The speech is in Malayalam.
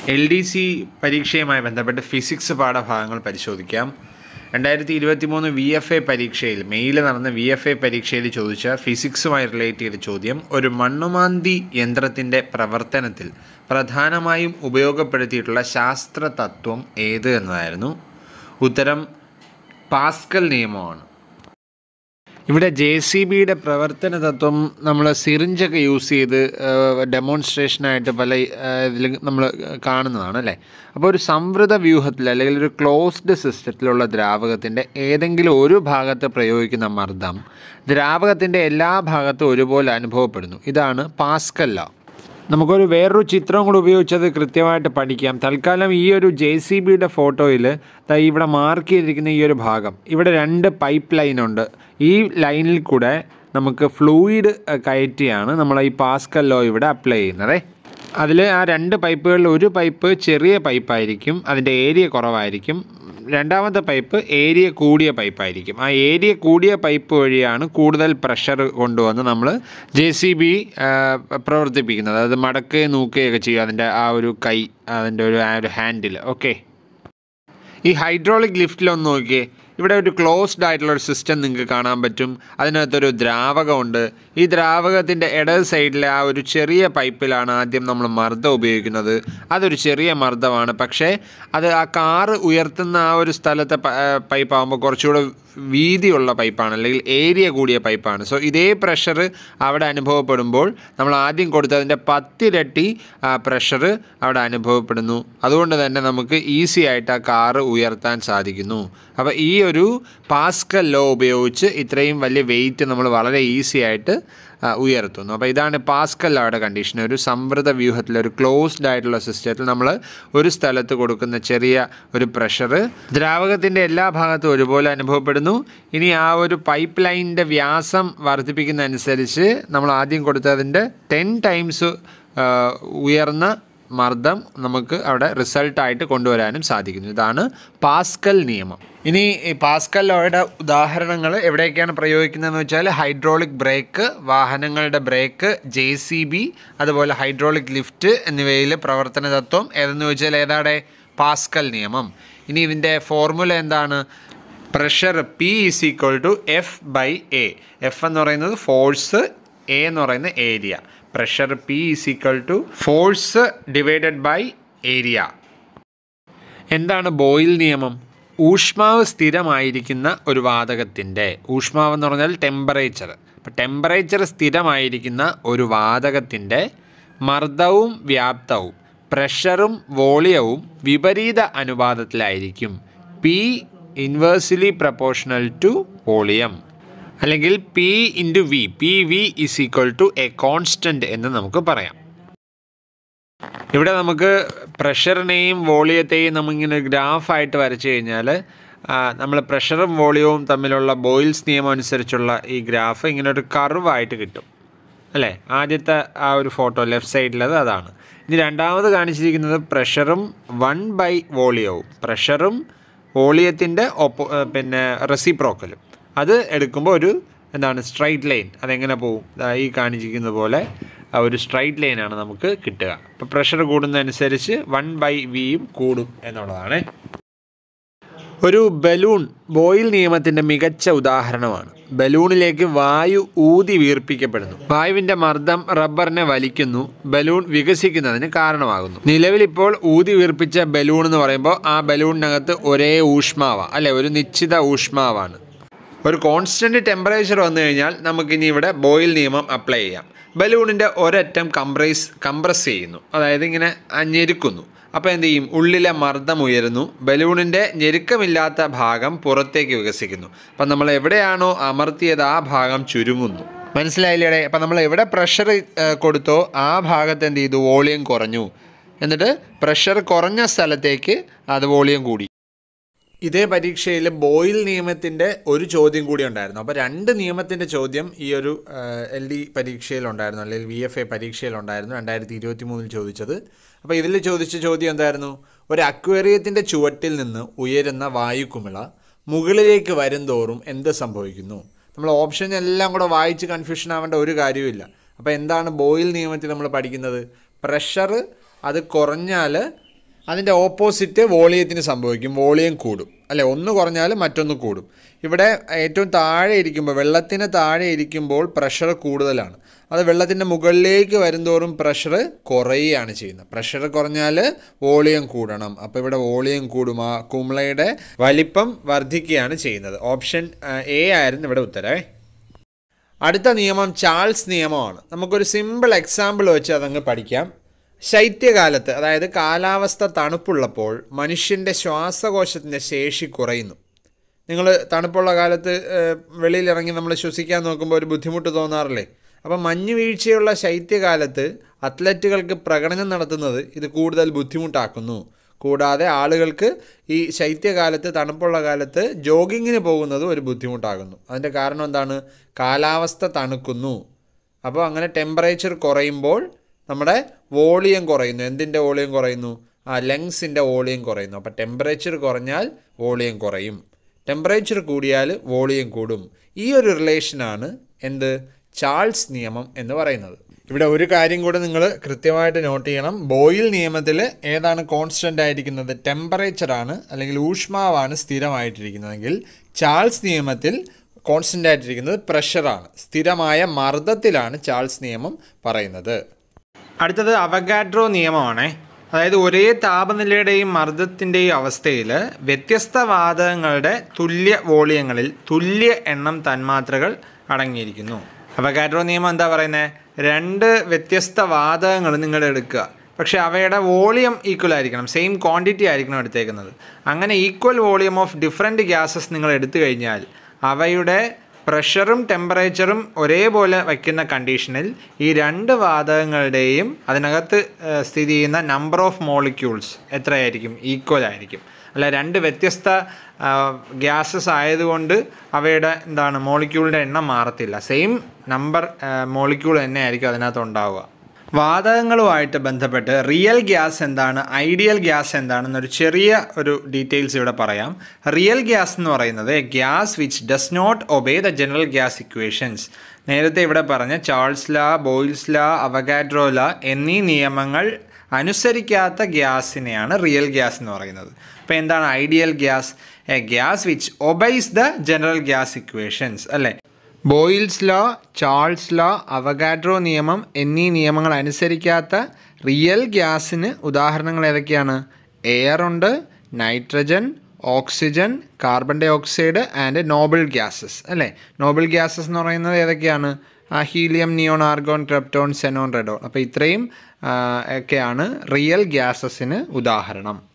എൽ ഡി സി പരീക്ഷയുമായി ബന്ധപ്പെട്ട് ഫിസിക്സ് പാഠഭാഗങ്ങൾ പരിശോധിക്കാം രണ്ടായിരത്തി ഇരുപത്തി മൂന്ന് വി എഫ് എ പരീക്ഷയിൽ മെയ്യിൽ നടന്ന വി എഫ് എ പരീക്ഷയിൽ ചോദിച്ച ഫിസിക്സുമായി റിലേറ്റ് ചെയ്ത ചോദ്യം ഒരു മണ്ണുമാന്തി യന്ത്രത്തിൻ്റെ പ്രവർത്തനത്തിൽ പ്രധാനമായും ഉപയോഗപ്പെടുത്തിയിട്ടുള്ള ശാസ്ത്ര തത്വം ഏത് എന്നതായിരുന്നു ഉത്തരം പാസ്കൽ നിയമമാണ് ഇവിടെ ജെ സി ബിയുടെ പ്രവർത്തന തത്വം നമ്മൾ സിറിഞ്ചൊക്കെ യൂസ് ചെയ്ത് ഡെമോൺസ്ട്രേഷനായിട്ട് പല ഇതിൽ നമ്മൾ കാണുന്നതാണ് അല്ലേ അപ്പോൾ ഒരു സംവൃത വ്യൂഹത്തിൽ അല്ലെങ്കിൽ ഒരു ക്ലോസ്ഡ് സിസ്റ്റത്തിലുള്ള ദ്രാവകത്തിൻ്റെ ഏതെങ്കിലും ഒരു ഭാഗത്ത് പ്രയോഗിക്കുന്ന മർദ്ദം ദ്രാവകത്തിൻ്റെ എല്ലാ ഭാഗത്തും ഒരുപോലെ അനുഭവപ്പെടുന്നു ഇതാണ് പാസ്കൽ ലോ നമുക്കൊരു വേറൊരു ചിത്രം കൂടെ ഉപയോഗിച്ചത് കൃത്യമായിട്ട് പഠിക്കാം തൽക്കാലം ഈ ഒരു ജെ സി ബിയുടെ ഫോട്ടോയിൽ ഇവിടെ മാർക്ക് ചെയ്തിരിക്കുന്ന ഈ ഒരു ഭാഗം ഇവിടെ രണ്ട് പൈപ്പ് ലൈൻ ഉണ്ട് ഈ ലൈനിൽ കൂടെ നമുക്ക് ഫ്ലൂയിഡ് കയറ്റിയാണ് നമ്മൾ ഈ പാസ്കൽ ലോ ഇവിടെ അപ്ലൈ ചെയ്യുന്നത് അതിൽ ആ രണ്ട് പൈപ്പുകളിൽ ഒരു പൈപ്പ് ചെറിയ പൈപ്പായിരിക്കും അതിൻ്റെ ഏരിയ കുറവായിരിക്കും രണ്ടാമത്തെ പൈപ്പ് ഏരിയ കൂടിയ പൈപ്പായിരിക്കും ആ ഏരിയ കൂടിയ പൈപ്പ് വഴിയാണ് കൂടുതൽ പ്രഷർ കൊണ്ടുവന്ന് നമ്മൾ ജെ സി ബി പ്രവർത്തിപ്പിക്കുന്നത് അത് മടക്കുകയും നോക്കുകയൊക്കെ ചെയ്യും അതിൻ്റെ ആ ഒരു കൈ അതിൻ്റെ ഒരു ആ ഒരു ഹാൻഡിൽ ഓക്കെ ഈ ഹൈഡ്രോളിക് ലിഫ്റ്റിലൊന്ന് നോക്കിയേ ഇവിടെ ഒരു ക്ലോസ്ഡ് ആയിട്ടുള്ള ഒരു സിസ്റ്റം നിങ്ങൾക്ക് കാണാൻ പറ്റും അതിനകത്തൊരു ദ്രാവകമുണ്ട് ഈ ദ്രാവകത്തിൻ്റെ ഇടത് സൈഡിലെ ആ ഒരു ചെറിയ പൈപ്പിലാണ് ആദ്യം നമ്മൾ മർദ്ദം ഉപയോഗിക്കുന്നത് അതൊരു ചെറിയ മർദ്ദമാണ് പക്ഷേ അത് ആ കാറ് ഉയർത്തുന്ന ആ ഒരു സ്ഥലത്തെ പൈപ്പ് ആകുമ്പോൾ കുറച്ചുകൂടെ വീതിയുള്ള പൈപ്പാണ് അല്ലെങ്കിൽ ഏരിയ കൂടിയ പൈപ്പാണ് സോ ഇതേ പ്രഷർ അവിടെ അനുഭവപ്പെടുമ്പോൾ നമ്മൾ ആദ്യം കൊടുത്തതിൻ്റെ പത്തിരട്ടി പ്രഷർ അവിടെ അനുഭവപ്പെടുന്നു അതുകൊണ്ട് തന്നെ നമുക്ക് ഈസി ആയിട്ട് ആ കാറ് ഉയർത്താൻ സാധിക്കുന്നു അപ്പോൾ ഈ ഒരു പാസ്കൽ ലോ ഉപയോഗിച്ച് ഇത്രയും വലിയ വെയിറ്റ് നമ്മൾ വളരെ ഈസി ആയിട്ട് ഉയർത്തുന്നു അപ്പോൾ ഇതാണ് പാസ്കൽ ലോയുടെ കണ്ടീഷൻ ഒരു സംവൃത വ്യൂഹത്തിൽ ഒരു ക്ലോസ്ഡ് ആയിട്ടുള്ള സിസ്റ്റത്തിൽ നമ്മൾ ഒരു സ്ഥലത്ത് കൊടുക്കുന്ന ചെറിയ ഒരു പ്രഷർ ദ്രാവകത്തിൻ്റെ എല്ലാ ഭാഗത്തും ഒരുപോലെ അനുഭവപ്പെടുന്നു ഇനി ആ ഒരു പൈപ്പ് ലൈനിൻ്റെ വ്യാസം വർദ്ധിപ്പിക്കുന്നതനുസരിച്ച് നമ്മൾ ആദ്യം കൊടുത്തതിൻ്റെ ടെൻ ടൈംസ് ഉയർന്ന മർദ്ദം നമുക്ക് അവിടെ റിസൾട്ടായിട്ട് കൊണ്ടുവരാനും സാധിക്കുന്നു ഇതാണ് പാസ്കൽ നിയമം ഇനി ഈ പാസ്കൽ ലോയുടെ ഉദാഹരണങ്ങൾ എവിടെയൊക്കെയാണ് പ്രയോഗിക്കുന്നതെന്ന് വെച്ചാൽ ഹൈഡ്രോളിക് ബ്രേക്ക് വാഹനങ്ങളുടെ ബ്രേക്ക് ജെ സി ബി അതുപോലെ ഹൈഡ്രോളിക് ലിഫ്റ്റ് എന്നിവയിൽ പ്രവർത്തന തത്വം ഏതെന്ന് വെച്ചാൽ ഏതാടെ പാസ്കൽ നിയമം ഇനി ഇതിൻ്റെ ഫോർമുല എന്താണ് pressure P is equal to F by A F എന്ന് പറയുന്നത് ഫോഴ്സ് എ എന്ന് പറയുന്ന area pressure P is equal to force divided by area എന്താണ് ബോയിൽ നിയമം ഊഷ്മാവ് സ്ഥിരമായിരിക്കുന്ന ഒരു വാതകത്തിൻ്റെ ഊഷ്മാവ് എന്ന് പറഞ്ഞാൽ ടെമ്പറേച്ചർ അപ്പോൾ ടെമ്പറേച്ചർ സ്ഥിരമായിരിക്കുന്ന ഒരു വാതകത്തിൻ്റെ മർദ്ദവും വ്യാപ്തവും പ്രഷറും വോളിയവും വിപരീത അനുപാതത്തിലായിരിക്കും P inversely proportional to volume അല്ലെങ്കിൽ P into V P V is equal to a constant എന്ന് നമുക്ക് പറയാം ഇവിടെ നമുക്ക് പ്രഷറിനെയും വോളിയത്തെയും നമ്മളിങ്ങനെ ഗ്രാഫായിട്ട് വരച്ചു കഴിഞ്ഞാൽ നമ്മൾ പ്രഷറും വോളിയവും തമ്മിലുള്ള ബോയിൽസ് നിയമം അനുസരിച്ചുള്ള ഈ ഗ്രാഫ് ഇങ്ങനെ ഒരു കർവായിട്ട് കിട്ടും അല്ലേ ആദ്യത്തെ ആ ഒരു ഫോട്ടോ ലെഫ്റ്റ് സൈഡിലത് അതാണ് ഇനി രണ്ടാമത് കാണിച്ചിരിക്കുന്നത് പ്രഷറും വൺ ബൈ വോളിയവും പ്രഷറും വോളിയത്തിൻ്റെ ഒപ്പോ പിന്നെ റെസിപ്രോക്കലും അത് എടുക്കുമ്പോൾ ഒരു എന്താണ് സ്ട്രൈറ്റ് ലൈൻ അതെങ്ങനെ പോവും ഈ കാണിച്ചിരിക്കുന്ന പോലെ ഒരു സ്ട്രൈറ്റ് ലൈനാണ് നമുക്ക് കിട്ടുക അപ്പോൾ പ്രഷർ കൂടുന്നതനുസരിച്ച് വൺ ബൈ വിയും കൂടും എന്നുള്ളതാണ് ഒരു ബലൂൺ ബോയിൽ നിയമത്തിൻ്റെ മികച്ച ഉദാഹരണമാണ് ബലൂണിലേക്ക് വായു ഊതി വീർപ്പിക്കപ്പെടുന്നു വായുവിൻ്റെ മർദ്ദം റബ്ബറിനെ വലിക്കുന്നു ബലൂൺ വികസിക്കുന്നതിന് കാരണമാകുന്നു നിലവിൽ ഇപ്പോൾ ഊതി വീർപ്പിച്ച ബലൂൺ എന്ന് പറയുമ്പോൾ ആ ബലൂണിനകത്ത് ഒരേ ഊഷ്മാവാണ് അല്ലെ ഒരു നിശ്ചിത ഊഷ്മാവാണ് ഒരു കോൺസ്റ്റൻറ്റ് ടെമ്പറേച്ചർ വന്നു കഴിഞ്ഞാൽ നമുക്കിനി ഇവിടെ ബോയിൽ നിയമം അപ്ലൈ ചെയ്യാം ബലൂണിൻ്റെ ഒരറ്റം കംപ്രൈസ് കംപ്രസ് ചെയ്യുന്നു അതായത് ഇങ്ങനെ ഞെരുക്കുന്നു അപ്പോൾ എന്ത് ചെയ്യും ഉള്ളിലെ മർദ്ദം ഉയരുന്നു ബലൂണിൻ്റെ ഞെരുക്കമില്ലാത്ത ഭാഗം പുറത്തേക്ക് വികസിക്കുന്നു അപ്പം നമ്മൾ എവിടെയാണോ അമർത്തിയത് ആ ഭാഗം ചുരുങ്ങുന്നു മനസ്സിലായില്ലേ അപ്പം നമ്മൾ എവിടെ പ്രഷർ കൊടുത്തോ ആ ഭാഗത്ത് എന്ത് ചെയ്തു വോളിയം കുറഞ്ഞു എന്നിട്ട് പ്രഷർ കുറഞ്ഞ സ്ഥലത്തേക്ക് അത് വോളിയം കൂടി ഇതേ പരീക്ഷയിൽ ബോയിൽ നിയമത്തിൻ്റെ ഒരു ചോദ്യം കൂടി ഉണ്ടായിരുന്നു അപ്പോൾ രണ്ട് നിയമത്തിൻ്റെ ചോദ്യം ഈ ഒരു എൽ ഡി പരീക്ഷയിലുണ്ടായിരുന്നു അല്ലെങ്കിൽ വി എഫ് എ പരീക്ഷയിലുണ്ടായിരുന്നു രണ്ടായിരത്തി ഇരുപത്തി മൂന്നിൽ ചോദിച്ചത് അപ്പോൾ ഇതിൽ ചോദിച്ച ചോദ്യം എന്തായിരുന്നു ഒരു അക്വേറിയത്തിൻ്റെ ചുവട്ടിൽ നിന്ന് ഉയരുന്ന വായുക്കുമിള മുകളിലേക്ക് വരും തോറും എന്ത് സംഭവിക്കുന്നു നമ്മൾ ഓപ്ഷൻ എല്ലാം കൂടെ വായിച്ച് കൺഫ്യൂഷൻ ആവേണ്ട ഒരു കാര്യവുമില്ല അപ്പോൾ എന്താണ് ബോയിൽ നിയമത്തിൽ നമ്മൾ പഠിക്കുന്നത് പ്രഷർ അത് കുറഞ്ഞാൽ അതിൻ്റെ ഓപ്പോസിറ്റ് വോളിയത്തിന് സംഭവിക്കും വോളിയം കൂടും അല്ലെ ഒന്ന് കുറഞ്ഞാൽ മറ്റൊന്ന് കൂടും ഇവിടെ ഏറ്റവും താഴെ ഇരിക്കുമ്പോൾ വെള്ളത്തിന് താഴെ ഇരിക്കുമ്പോൾ പ്രഷർ കൂടുതലാണ് അത് വെള്ളത്തിൻ്റെ മുകളിലേക്ക് വരുന്തോറും പ്രഷർ കുറയുകയാണ് ചെയ്യുന്നത് പ്രഷർ കുറഞ്ഞാൽ വോളിയം കൂടണം അപ്പോൾ ഇവിടെ വോളിയം കൂടും ആ കുംളയുടെ വലിപ്പം വർദ്ധിക്കുകയാണ് ചെയ്യുന്നത് ഓപ്ഷൻ എ ആയിരുന്നു ഇവിടെ ഉത്തരവേ അടുത്ത നിയമം ചാൾസ് നിയമമാണ് നമുക്കൊരു സിമ്പിൾ എക്സാമ്പിൾ വെച്ച് അതങ്ങ് പഠിക്കാം ശൈത്യകാലത്ത് അതായത് കാലാവസ്ഥ തണുപ്പുള്ളപ്പോൾ മനുഷ്യൻ്റെ ശ്വാസകോശത്തിൻ്റെ ശേഷി കുറയുന്നു നിങ്ങൾ തണുപ്പുള്ള കാലത്ത് ഏഹ്, വെളിയിലിറങ്ങി നമ്മൾ ശ്വസിക്കാൻ നോക്കുമ്പോൾ ഒരു ബുദ്ധിമുട്ട് തോന്നാറില്ലേ അപ്പം മഞ്ഞ് വീഴ്ചയുള്ള ശൈത്യകാലത്ത് അത്ലറ്റുകൾക്ക് പ്രകടനം നടത്തുന്നത് ഇത് കൂടുതൽ ബുദ്ധിമുട്ടാക്കുന്നു കൂടാതെ ആളുകൾക്ക് ഈ ശൈത്യകാലത്ത് തണുപ്പുള്ള കാലത്ത് ജോഗിങ്ങിന് പോകുന്നത് ഒരു ബുദ്ധിമുട്ടാകുന്നു അതിൻ്റെ കാരണം എന്താണ് കാലാവസ്ഥ തണുക്കുന്നു അപ്പോൾ അങ്ങനെ ടെമ്പറേച്ചർ കുറയുമ്പോൾ നമ്മുടെ വോളിയം കുറയുന്നു എന്തിൻ്റെ വോളിയം കുറയുന്നു ആ ലങ്സിൻ്റെ വോളിയം കുറയുന്നു അപ്പോൾ ടെമ്പറേച്ചർ കുറഞ്ഞാൽ വോളിയം കുറയും ടെമ്പറേച്ചർ കൂടിയാൽ വോളിയം കൂടും ഈ ഒരു റിലേഷനാണ് എന്ത് ചാൾസ് നിയമം എന്ന് പറയുന്നത് ഇവിടെ ഒരു കാര്യം കൂടെ നിങ്ങൾ കൃത്യമായിട്ട് നോട്ട് ചെയ്യണം ബോയിൽ നിയമത്തിൽ ഏതാണ് കോൺസ്റ്റൻ്റ് ആയിരിക്കുന്നത് ടെമ്പറേച്ചർ ആണ് അല്ലെങ്കിൽ ഊഷ്മാവാണ് സ്ഥിരമായിട്ടിരിക്കുന്നതെങ്കിൽ ചാൾസ് നിയമത്തിൽ കോൺസ്റ്റൻ്റ് ആയിട്ടിരിക്കുന്നത് പ്രഷറാണ് സ്ഥിരമായ മർദ്ദത്തിലാണ് ചാൾസ് നിയമം പറയുന്നത് അടുത്തത് അവഗാഡ്രോ നിയമമാണേ അതായത് ഒരേ താപനിലയുടെയും മർദ്ദത്തിൻ്റെയും അവസ്ഥയിൽ വ്യത്യസ്ത വാതകങ്ങളുടെ തുല്യ വോളിയങ്ങളിൽ തുല്യ എണ്ണം തന്മാത്രകൾ അടങ്ങിയിരിക്കുന്നു അവഗാഡ്രോ നിയമം എന്താ പറയുന്നത് രണ്ട് വ്യത്യസ്ത വാതകങ്ങൾ നിങ്ങൾ എടുക്കുക പക്ഷേ അവയുടെ വോളിയം ഈക്വൽ ആയിരിക്കണം സെയിം ക്വാണ്ടിറ്റി ആയിരിക്കണം എടുത്തേക്കുന്നത് അങ്ങനെ equal volume of different gases നിങ്ങൾ എടുത്തു കഴിഞ്ഞാൽ അവയുടെ പ്രഷറും ടെമ്പറേച്ചറും ഒരേപോലെ വയ്ക്കുന്ന കണ്ടീഷനിൽ ഈ രണ്ട് വാതകങ്ങളുടെയും അതിനകത്ത് ഏഹ്, സ്ഥിതി ചെയ്യുന്ന നമ്പർ ഓഫ് മോളിക്യൂൾസ് എത്രയായിരിക്കും ഈക്വൽ ആയിരിക്കും അല്ല രണ്ട് വ്യത്യസ്ത ഗ്യാസസ് ആയതുകൊണ്ട് അവയുടെ എന്താണ് മോളിക്യൂളിൻ്റെ എണ്ണം മാറത്തില്ല സെയിം നമ്പർ മോളിക്യൂൾ തന്നെ ആയിരിക്കും അതിനകത്ത് ഉണ്ടാവുക വാതകങ്ങളുമായിട്ട് ബന്ധപ്പെട്ട് റിയൽ ഗ്യാസ് എന്താണ് ഐഡിയൽ ഗ്യാസ് എന്താണെന്നൊരു ചെറിയ ഒരു ഡീറ്റെയിൽസ് ഇവിടെ പറയാം റിയൽ ഗ്യാസ് എന്ന് പറയുന്നത് gas which does not obey the general gas equations നേരത്തെ ഇവിടെ പറഞ്ഞ ചാൾസ് ലാ ബോയിൽസ് ലാ അവഗാഡ്രോ ലാ എന്നീ നിയമങ്ങൾ അനുസരിക്കാത്ത ഗ്യാസിനെയാണ് റിയൽ ഗ്യാസ് എന്ന് പറയുന്നത് അപ്പോൾ എന്താണ് ideal gas a gas which obeys the general gas equations അല്ലേ Boyle's law Charles law Avogadro നിയമം എന്നീ നിയമങ്ങൾ അനുസരിക്കാത്ത റിയൽ ഗ്യാസിന് ഉദാഹരണങ്ങൾ ഏതൊക്കെയാണ് എയർ ഉണ്ട് nitrogen oxygen carbon dioxide and noble gases അല്ലേ നോബിൾ ഗ്യാസസ് എന്ന് പറയുന്നത് ഏതൊക്കെയാണ് ആ helium neon argon krypton xenon radon അപ്പോൾ ഇത്രയും ആ, ഒക്കെയാണ് റിയൽ ഗ്യാസസിന് ഉദാഹരണം